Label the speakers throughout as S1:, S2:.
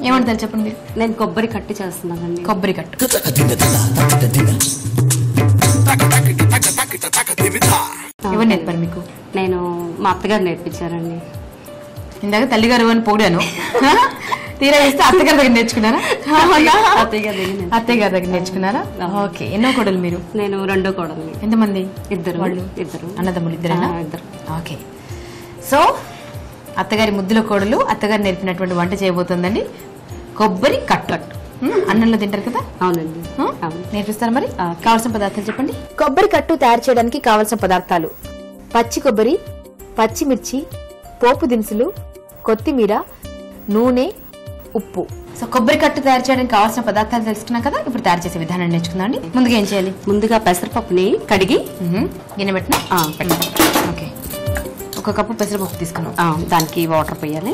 S1: ఏమంటారు చెప్పండి మీరు
S2: నేను కొబ్బరి కట్టి చేస్తున్నానండి
S1: కొబ్బరి కట్టు ఎవరు నేర్పారు మీకు
S2: నేను మా అత్తగారు నేర్పించారండి
S1: ఇందాక తల్లిగారు అని పోడాను తీరా వేస్తే అత్తగారి దగ్గర నేర్చుకున్నారా
S2: అత్తయ్య గారి దగ్గర నేర్చు-
S1: అత్తయ్య గారి దగ్గర నేర్చుకున్నారా ఓకే ఎన్నో కోడలు మీరు
S2: నేను రెండో కోడల్ని
S1: ఎంతమంది
S2: ఇద్దరు
S1: వాళ్ళు
S2: ఇద్దరు
S1: అన్నదమ్ములు ఇద్దరేనా
S2: ఆ, ఇద్దరు
S1: ఓకే సో అత్తగారి ముద్దుల కోడలు అత్తగారు నేర్పినటువంటి వంట చేయబోతుందండి కొబ్బరి కట్టు మ్మ్, అన్నంలో తింటారు కదా
S2: అవునండి
S1: ఆ?
S2: అవును
S1: నేర్పిస్తారా మరి
S2: ఆ.
S1: కావాల్సిన పదార్థాలు చెప్పండి కొబ్బరి కట్టు తయారు చేయడానికి కావాల్సిన పదార్థాలు పచ్చి కొబ్బరి పచ్చిమిర్చి పోపు దినుసులు కొత్తిమీర నూనె ఉప్పు సో కొబ్బరి కట్టు తయారు చేయడానికి కావాల్సిన పదార్థాలు తెలుసుకున్నాం కదా ఇప్పుడు తయారు చేసే విధానం నేర్చుకుందాం అండి ముందుగా ఏం చేయాలి
S2: ముందుగా పెసరపప్పుని కడిగి
S1: మ్మ్. గిన్నె పెట్టిన
S2: ఆ, పెట్టండి.
S1: ఓకే ఒక కప్పు పెసరపప్పు తీసుకున్నాం
S2: ఆ, దానికి వాటర్ పోయాలి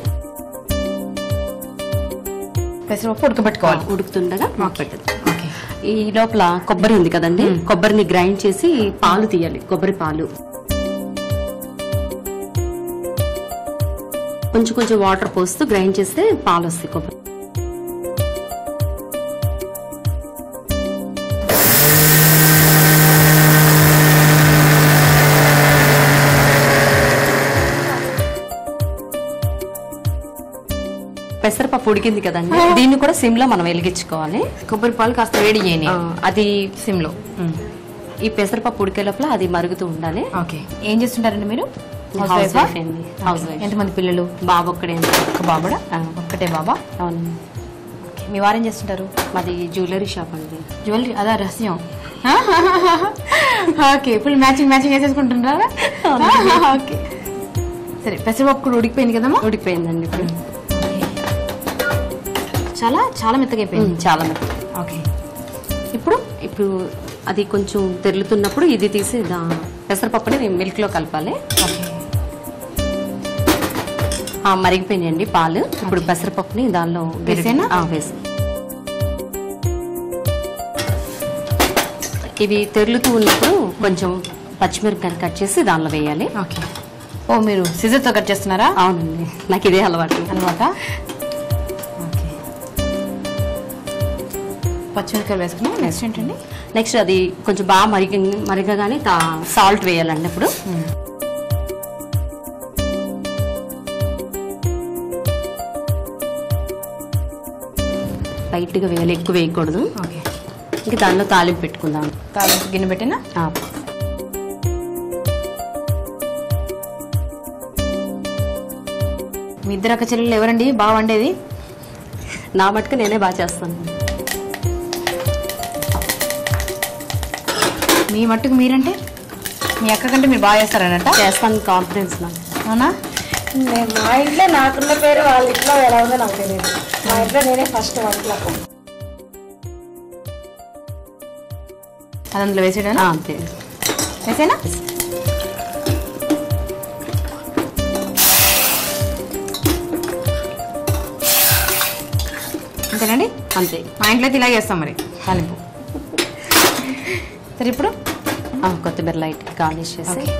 S1: పెసరపప్పు ఉడకబెట్టుకోవాలి
S2: ఉడుకుతుండగా మాకు పెట్టదు
S1: ఓకే
S2: ఈ లోపల కొబ్బరి ఉంది కదండి కొబ్బరిని గ్రైండ్ చేసి పాలు తీయాలి కొబ్బరి పాలు కొంచెం కొంచెం వాటర్ పోస్తూ గ్రైండ్ చేస్తే పాలు వస్తాయి కొబ్బరి పెసరపప్పు ఉడికింది కదండి దీన్ని కూడా సిమ్ లో మనం వెలిగించుకోవాలి
S1: కొబ్బరి పాలు కాస్త వేడి చేయని
S2: ఆ, అది
S1: సిమ్ లో
S2: ఈ పెసరపప్పు ఉడికే లోపల అది మరుగుతూ ఉండాలి
S1: ఓకే ఏం చేస్తుంటారండి మీరు
S2: హౌస్
S1: House wife ఆ?
S2: వైఫ్ అండి హౌస్ వైఫ్
S1: ఎంతమంది పిల్లలు
S2: బాబు ఒక్కడే అండి.
S1: ఒక బాబుడా
S2: ఆ.
S1: ఒక్కటే బాబా
S2: అవును
S1: ఓకే మీ వారు ఏం చేస్తుంటారు
S2: మాది జ్యువెలరీ షాప్ అండి
S1: జ్యువెలరీ అదా రహస్యం ఓకే ఫుల్ మ్యాచింగ్ మ్యాచింగ్ వేసేసుకుంటున్నారా ఓకే సరే పెసరపప్పు కూడా ఉడికిపోయింది కదమ్మా
S2: ఉడికిపోయిందండి ఇప్పుడు
S1: చాలా చాలా మెత్తగా అయిపోయింది
S2: ఉమ్, చాలా మెత్తగా.
S1: ఓకే ఇప్పుడు
S2: ఇప్పుడు అది కొంచెం తెరులుతున్నప్పుడు ఇది తీసి దా- పెసరపప్పుని మిల్క్ లో కలపాలి
S1: ఓకే
S2: ఆ, మరిగిపోయినాయండి పాలు ఇప్పుడు పెసరపప్పుని దానిలో విరిగి-
S1: వేసేనా?
S2: ఆ, వేసి ఇవి తెరులుతూ ఉన్నప్పుడు కొంచెం పచ్చిమిరపకాయలు కట్ చేసి దానిలో వేయాలి
S1: ఓకే ఓ మీరు scissor తో కట్ చేస్తున్నారా
S2: అవునండి నాకు ఇదే అలవాటు
S1: అనమాట ఓకే పచ్చిమిరకాయలు వేసుకున్నాం నెక్స్ట్ ఏంటండి
S2: నెక్స్ట్ అది కొంచెం బాగా మరిగి మరిగగానే సాల్ట్ వేయాలండి ఇప్పుడు లైట్గా వేయాలి ఎక్కువ వేయకూడదు
S1: ఓకే
S2: ఇంకా దానిలో తాలింపు పెట్టుకుందాం
S1: తాలింపు గిన్నె పెట్టినా
S2: ఆ,
S1: మీ ఇద్దరు అక్క చెల్లెలు ఎవరండి బాగా వండేది
S2: నా మటుకు నేనే బాగా చేస్తాను
S1: మీ మట్టుకు మీరంటే మీ అక్క కంటే మీరు బాగా చేస్తారనట
S2: చేస్తాను కాన్ఫిడెన్స్ నాకు
S1: అవునా
S3: నేను మా ఇంట్లో నాకున్న పేరు వాళ్ళ ఇంట్లో ఎలా ఉందో నాకు తెలియదు మా ఇంట్లో నేనే ఫస్ట్ వంటలకు
S1: అది అందులో వేసేయడా
S2: ఆ, అంతే
S1: వేసేనా అంతేనండి
S2: అంతే
S1: మా ఇంట్లో అయితే ఇలా చేస్తాం మరి తాలింపు సరే ఇప్పుడు
S2: ఆ, కొత్తిమీర లైట్ గార్నిష్ చేసి
S1: ఓకే.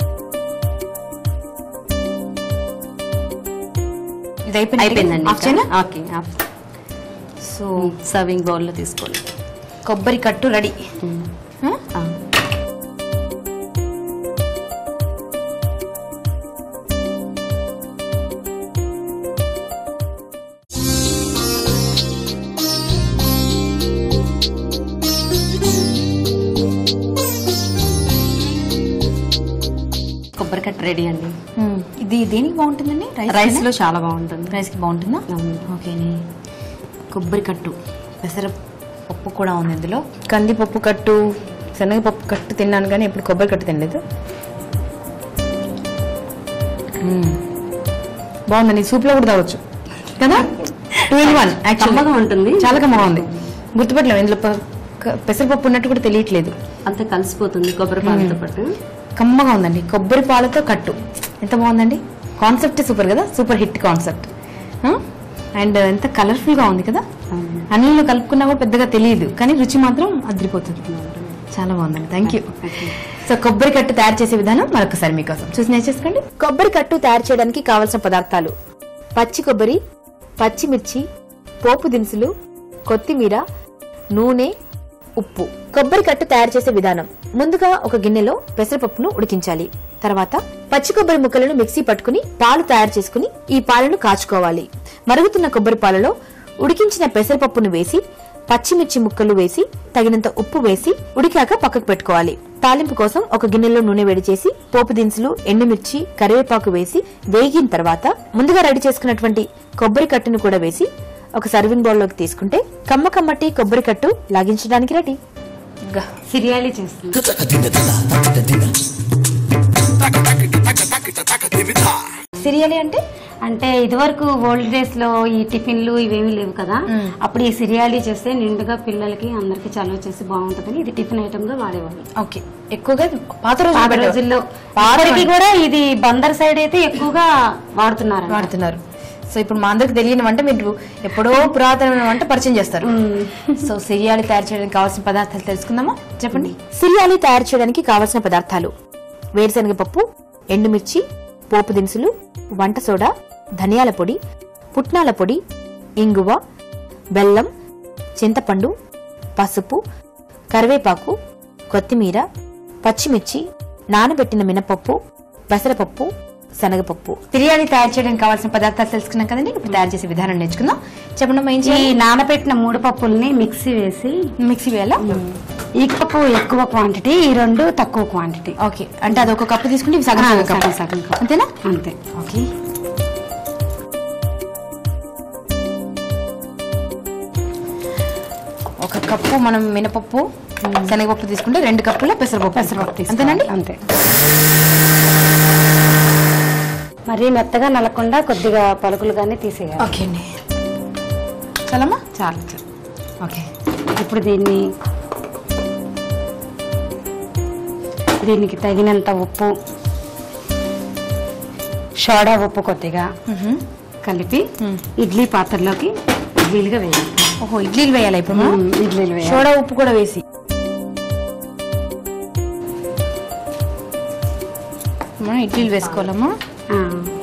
S1: ఇది అయిపోయింది
S2: అయిపోయిందండి
S1: ఆఫ్ చేయనా?
S2: ఓకే
S1: సో
S2: సర్వింగ్ బౌల్లో తీసుకోండి
S1: కొబ్బరి కట్టు రెడీ
S2: ఆ. కొబ్బరి కట్ట రెడీ అండి
S1: ఇది దేనికి బాగుంటుందండి
S2: రైస్ లో చాలా బాగుంటుంది
S1: రైస్కి బాగుంటుందా
S2: అవును.
S1: ఓకేని కొబ్బరి కట్టు పెసర పప్పు కూడా ఉంది ఇందులో కందిపప్పు కట్టు శనగపప్పు కట్టు తిన్నాను కానీ ఎప్పుడు కొబ్బరి కట్టు తినలేదు మ్మ్. బాగుందండి సూప్లో కూడా తాగొచ్చు కదా టూ ఇన్ వన్
S2: కమ్మగా ఉంటుంది.
S1: చాలా కమ్మగా ఉంది గుర్తుపట్టలేము ఇందులో ప- క- పెసరపప్పు ఉన్నట్టు కూడా తెలియట్లేదు
S2: అంతా కలిసిపోతుంది కొబ్బరి పాలతో పాటు
S1: కమ్మగా ఉందండి కొబ్బరి పాలతో కట్టు ఎంత బాగుందండి కాన్సెప్ట్ సూపర్ కదా సూపర్ హిట్ కాన్సెప్ట్ అండ్ ఎంత కలర్ఫుల్ గా ఉంది కదా
S2: అవును.
S1: అన్నంలో కలుపుకున్నా కూడా పెద్దగా తెలియదు కానీ రుచి మాత్రం అదిరిపోతుంది చాలా బాగుందండి థ్యాంక్ యూ సో కొబ్బరి కట్టు తయారు చేసే విధానం మరొకసారి మీకోసం చూసి నేర్చేసుకోండి కొబ్బరి కట్టు తయారు చేయడానికి కావలసిన పదార్థాలు పచ్చి కొబ్బరి పచ్చిమిర్చి పోపు దినుసులు కొత్తిమీర నూనె ఉప్పు కొబ్బరి కట్టు తయారు చేసే విధానం ముందుగా ఒక గిన్నెలో పెసరపప్పును ఉడికించాలి తర్వాత పచ్చి కొబ్బరి ముక్కలను మిక్సీ పట్టుకుని పాలు తయారు చేసుకుని ఈ పాలను కాచుకోవాలి మరుగుతున్న కొబ్బరి పాలలో ఉడికించిన పెసరపప్పును వేసి పచ్చిమిర్చి ముక్కలు వేసి తగినంత ఉప్పు వేసి ఉడికాక పక్కకు పెట్టుకోవాలి తాలింపు కోసం ఒక గిన్నెలో నూనె వేడి చేసి పోపు దినుసులు ఎండుమిర్చి కరివేపాకు వేసి వేగిన తర్వాత ముందుగా రెడీ చేసుకున్నటువంటి కొబ్బరి కట్టును కూడా వేసి ఒక సర్వింగ్ బౌల్ లోకి తీసుకుంటే కమ్మ కమ్మటి కొబ్బరి కట్టు లాగించడానికి రెడీ
S2: సిరియాలి చేస్తుంది
S1: సిరియలి అంటే
S2: అంటే ఇదివరకు ఓల్డ్ డేస్ లో ఈ టిఫిన్లు ఇవేమీ లేవు కదా అప్పుడు ఈ సిరియాలి చేస్తే నిండుగా పిల్లలకి అందరికి చలవ చేసి బాగుంటుందని ఇది టిఫిన్ ఐటమ్ గా వాడేవాళ్ళు
S1: ఓకే ఎక్కువగా పాత
S2: పాత
S1: రోజుల్లో
S2: రోజుల్లో ఇప్పటికి కూడా ఇది బందర్ సైడ్ అయితే ఎక్కువగా వాడుతున్నారు
S1: వాడుతున్నారు సో ఇప్పుడు మా అందరికి తెలియని వంట మీరు ఎప్పుడో పురాతనమైన వంట పరిచయం చేస్తారు సో సిరియాలి తయారు చేయడానికి కావాల్సిన పదార్థాలు తెలుసుకుందామా చెప్పండి సిరియాలి తయారు చేయడానికి కావాల్సిన పదార్థాలు వేరుశనగ పప్పు ఎండుమిర్చి పోపు దినుసులు వంట సోడా ధనియాల పొడి పుట్నాల పొడి ఇంగువ బెల్లం చింతపండు పసుపు కరివేపాకు కొత్తిమీర పచ్చిమిర్చి నానబెట్టిన మినపప్పు పెసరపప్పు శనగపప్పు బిర్యానీ తయారు చేయడానికి కావాల్సిన పదార్థాలు తెలుసుకున్నాం కదండి ఇప్పుడు తయారు చేసే విధానం నేర్చుకుందాం చెప్పండి అమ్మా, ఏం
S2: ఈ
S1: చేయాలి
S2: నానబెట్టిన మూడు పప్పుల్ని మిక్సీ వేసి
S1: మిక్సీ వేయాలా
S2: ఈ కప్పు ఎక్కువ క్వాంటిటీ ఈ రెండు తక్కువ క్వాంటిటీ
S1: ఓకే అంటే అది ఒక కప్పు తీసుకుంటే ఇవి సగం
S2: ఆ,
S1: సగం కప్పు.
S2: సగం సగం కప్పు.
S1: అంతేనా
S2: అంతే
S1: ఓకే ఒక కప్పు మనం మినపప్పు శనగపప్పు తీసుకుంటే రెండు కప్పుల పెసరపప్పు
S2: పెసరపప్పు తీసుకోవాలి.
S1: అంతేనండి
S2: అంతే మరీ మెత్తగా నలకుండా కొద్దిగా పలుకులుగానే తీసేయాలి
S1: ఓకే అండి చాలమ్మా
S2: చాలు చాలు
S1: ఓకే
S2: ఇప్పుడు దీన్ని దీనికి తగినంత ఉప్పు సోడా ఉప్పు కొద్దిగా కలిపి ఇడ్లీ పాత్రలోకి ఇడ్లీలుగా వేయాలి
S1: ఓహో ఇడ్లీలు వేయాలి ఇప్పుడు మనం
S2: ఉమ్, ఇడ్లీలు వేయాలి
S1: సోడా ఉప్పు కూడా వేసి మనం ఇడ్లీలు వేసుకోవాలమ్మా
S2: ఆ,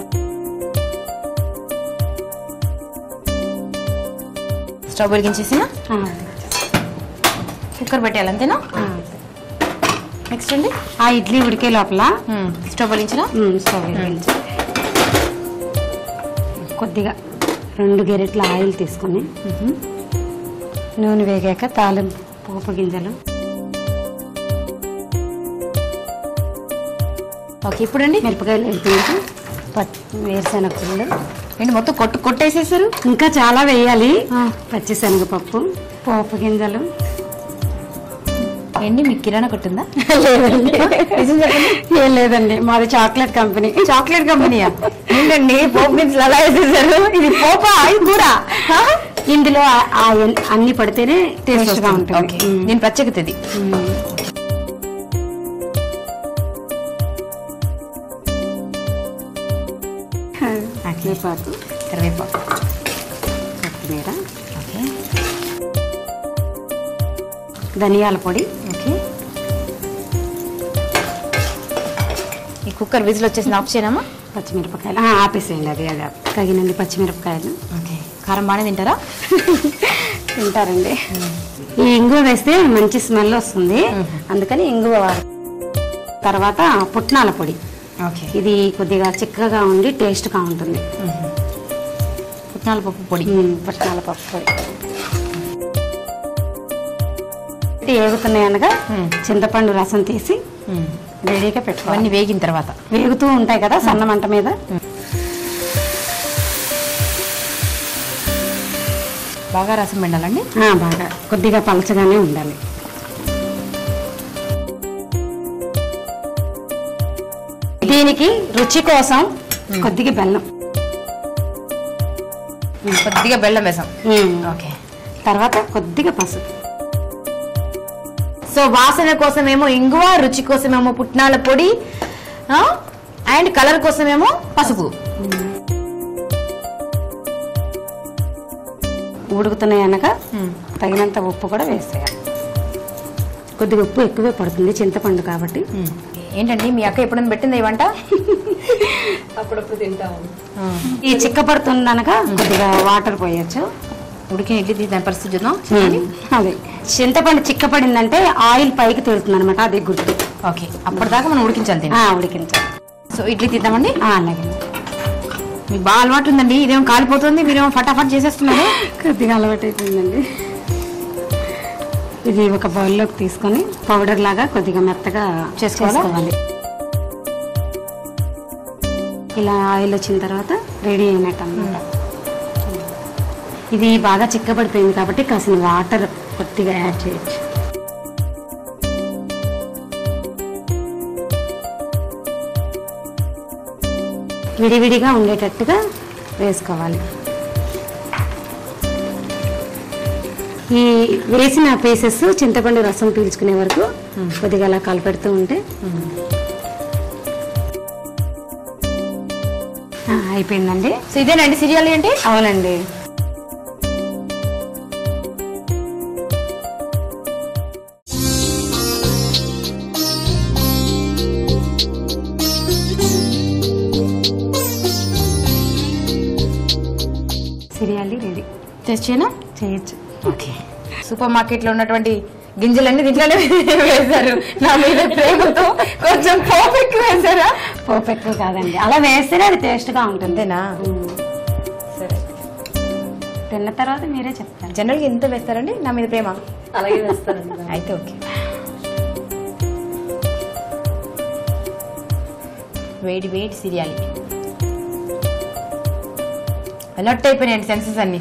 S1: స్టవ్ వెలిగించేసిన
S2: ఆ,
S1: కుక్కర్ పెట్టేయాలి అంతేనా
S2: ఆ.
S1: నెక్స్ట్ అండి
S2: ఆ ఇడ్లీ ఉడికే లోపల
S1: స్టవ్ వెలిగించిన
S2: ఉమ్, స్టవ్ వెలిగించి కొద్దిగా రెండు గెరెట్ల ఆయిల్ తీసుకొని నూనె వేగాక తాలింపు పోపు గింజలు
S1: ఓకే ఇప్పుడండి
S2: మిరపకాయలు వేపించి పచ్చి వేరుశనగ పుల్లు
S1: ఏంటి మొత్తం కొట్టు కొట్టేసేసారు
S2: ఇంకా చాలా వేయాలి పచ్చి శనగపప్పు పోపు గింజలు
S1: ఏంటి మీకు కిరాణా కొట్టిందా
S2: నిజం చెప్పండి ఏం లేదండి మాది చాక్లెట్ కంపెనీ
S1: చాక్లెట్ కంపెనీయా ఏంటండి పోపు గింజలు అలా వేసేసారు ఇది పోపా ఇది కూర
S2: ఇందులో ఆ- ఆ ఎన్- అన్ని పడితేనే టేస్ట్ గా ఉంటుంది
S1: ఓకే నేను ప్రత్యేకత ఇది
S2: ఉమ్. కరివేపాకు
S1: కరివేపాకు
S2: కొత్తిమీర
S1: ఓకే
S2: ధనియాల పొడి
S1: ఓకే ఈ కుక్కర్ విజిల్ వచ్చేసి ఆఫ్ చేయనమ్మా
S2: పచ్చిమిరపకాయలు ఆ, ఆపేసేయండి అది అది ఆపే- తగినండి పచ్చిమిరపకాయలు
S1: ఓకే కారం బాగానే తింటారా
S2: తింటారండి ఈ ఇంగువ వేస్తే మంచి స్మెల్ వస్తుంది అందుకని ఇంగువ వాడు తర్వాత పుట్నాల పొడి
S1: ఓకే
S2: ఇది కొద్దిగా చిక్కగా ఉండి టేస్ట్గా ఉంటుంది
S1: పుట్నాల పప్పు పొడి
S2: ఉమ్, పుట్నాల పప్పు పొడి ఇది ఏగుతున్నాయి అనగా చింతపండు రసం తీసి రెడీగా పెట్టుకోవాలి
S1: అవన్నీ వేగిన తర్వాత
S2: వేగుతూ ఉంటాయి కదా సన్న మంట మీద
S1: బాగా రసం పిండాలండి
S2: ఆ, బాగా కొద్దిగా పలచగానే ఉండాలి దీనికి రుచి కోసం కొద్దిగా బెల్లం
S1: కొద్దిగా బెల్లం వేసాం
S2: ఉమ్.
S1: ఓకే
S2: తర్వాత కొద్దిగా పసుపు
S1: సో వాసన కోసమేమో ఇంగువ రుచి కోసమేమో పుట్నాల పొడి అండ్ కలర్ కోసమేమో పసుపు
S2: ఉడుకుతున్నాయి అనగా తగినంత ఉప్పు కూడా వేసేయాలి కొద్దిగా ఉప్పు ఎక్కువే పడుతుంది చింతపండు కాబట్టి
S1: ఏంటండి మీ అక్క ఎప్పుడైనా పెట్టిందా ఈ వంట
S2: ఈ చిక్క పడుతుంది అనగా కొద్దిగా వాటర్ పోయొచ్చు
S1: ఉడికిన ఇడ్లీ తీసిన పరిస్థితి చూద్దాం చూడండి
S2: అదే చింతపండు చిక్కపడిందంటే ఆయిల్ పైకి తేలుతుంది అనమాట అది గుర్తు
S1: ఓకే అప్పటిదాకా మనం ఉడికించాలి దీన్ని.
S2: ఆ, ఉడికించాలి
S1: సో ఇడ్లీ తీద్దామండి
S2: ఆ, అలాగే
S1: మీకు బాగా అలవాటు ఉందండి ఇదేమో కాలిపోతుంది మీరేమో ఫటాఫట్ చేసేస్తున్నారు
S2: కొద్దిగా అలవాటు అయిపోయిందండి ఇది ఒక బౌల్లోకి తీసుకొని పౌడర్ లాగా కొద్దిగా మెత్తగా
S1: చేసుకోవాలా?
S2: చేసుకోవాలి ఇలా ఆయిల్ వచ్చిన తర్వాత రెడీ అయినట్టు అన్నమాట ఇది బాగా చిక్కబడిపోయింది కాబట్టి కాసిన వాటర్ కొద్దిగా యాడ్ చేయొచ్చు విడివిడిగా ఉండేటట్టుగా వేసుకోవాలి ఈ వేసిన పీసెస్ చింతపండు రసం పీల్చుకునే వరకు కొద్దిగా అలా కలిపెడుతూ ఉంటే ఆ, అయిపోయిందండి
S1: సో ఇదేనండి సీరియల్ ఏంటి
S2: అవునండి సిరియాలి రెడీ
S1: టెస్ట్ చేయనా
S2: చేయొచ్చు
S1: ఓకే సూపర్ మార్కెట్ లో ఉన్నటువంటి గింజలన్నీ దీంట్లోనే వేశారు నా మీద ప్రేమతో కొంచెం పోపు ఎక్కువ వేశారా
S2: పోపు ఎక్కువ కాదండి అలా వేస్తేనే అది టేస్ట్ గా ఉంటుంది
S1: అంతేనా
S2: ఉమ్.
S1: సరే
S2: తిన్న తర్వాత మీరే చెప్తారు
S1: జనరల్ గా ఎంత వేస్తారండి నా మీద ప్రేమ
S3: అలాగే వేస్తానండి
S1: అయితే ఓకే వేడి వేడి సిరియాలి అలర్ట్ అయిపోయినాయండి సెన్సెస్ అన్ని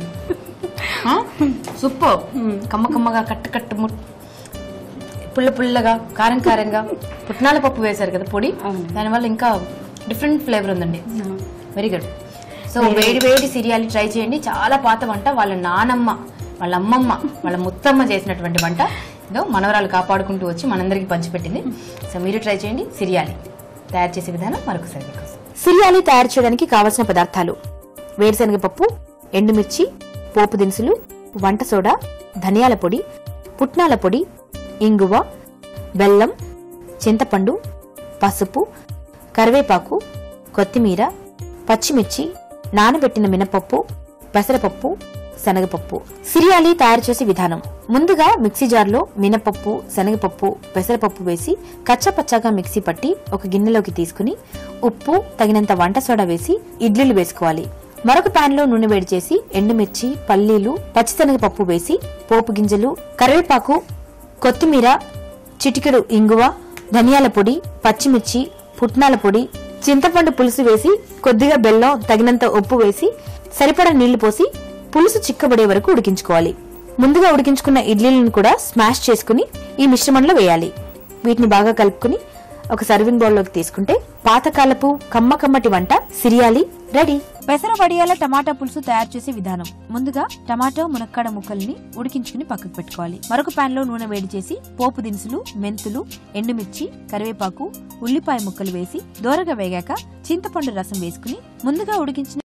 S1: సూపర్ కమ్మ కమ్మగా కట్టు కట్టు ముట్ పుల్ల పుల్లగా కారం కారంగా పుట్నాల పప్పు వేశారు కదా పొడి
S2: అవును.
S1: దానివల్ల ఇంకా డిఫరెంట్ ఫ్లేవర్ ఉందండి వెరీ గుడ్ సో వేడి వేడి సిరియాలి ట్రై చేయండి చాలా పాత వంట వాళ్ళ నానమ్మ వాళ్ళ అమ్మమ్మ వాళ్ళ ముత్తమ్మ చేసినటువంటి వంట ఇదో మనవరాలు కాపాడుకుంటూ వచ్చి మనందరికీ పంచిపెట్టింది సో మీరు ట్రై చేయండి సిరియాలి తయారు చేసే విధానం మరొకసారి మీకోసం సిరియాలి తయారు చేయడానికి కావలసిన పదార్థాలు వేరుశనగ పప్పు ఎండుమిర్చి పోపు దినుసులు వంట సోడా ధనియాల పొడి పుట్నాల పొడి ఇంగువ బెల్లం చింతపండు పసుపు కరివేపాకు కొత్తిమీర పచ్చిమిర్చి నానబెట్టిన మినపప్పు పెసరపప్పు శనగపప్పు సిరియాలి తయారు చేసే విధానం ముందుగా మిక్సీ జార్లో మినపప్పు శనగపప్పు పెసరపప్పు వేసి కచ్చపచ్చగా మిక్సీ పట్టి ఒక గిన్నెలోకి తీసుకుని ఉప్పు తగినంత వంట సోడా వేసి ఇడ్లీలు వేసుకోవాలి మరొక పాన్ లో నూనె వేడి చేసి ఎండుమిర్చి పల్లీలు పచ్చిశనగపప్పు వేసి పోపు గింజలు కరివేపాకు కొత్తిమీర చిటికెడు ఇంగువ ధనియాల పొడి పచ్చిమిర్చి పుట్నాల పొడి చింతపండు పులుసు వేసి కొద్దిగా బెల్లం తగినంత ఉప్పు వేసి సరిపడా నీళ్లు పోసి పులుసు చిక్కబడే వరకు ఉడికించుకోవాలి ముందుగా ఉడికించుకున్న ఇడ్లీలను కూడా స్మాష్ చేసుకుని ఈ మిశ్రమంలో వేయాలి వీటిని బాగా కలుపుకుని ఒక సర్వింగ్ బౌల్లోకి తీసుకుంటే పాతకాలపు కమ్మ కమ్మటి వంట సిరియాలి రెడీ పెసర వడియాల టమాటా పులుసు తయారు చేసే విధానం ముందుగా టమాటా మునక్కాడ ముక్కల్ని ఉడికించుకుని పక్కకు పెట్టుకోవాలి మరొక పాన్ లో నూనె వేడి చేసి పోపు దినుసులు మెంతులు ఎండుమిర్చి కరివేపాకు ఉల్లిపాయ ముక్కలు వేసి దోరగా వేగాక చింతపండు రసం వేసుకుని ముందుగా ఉడికించిన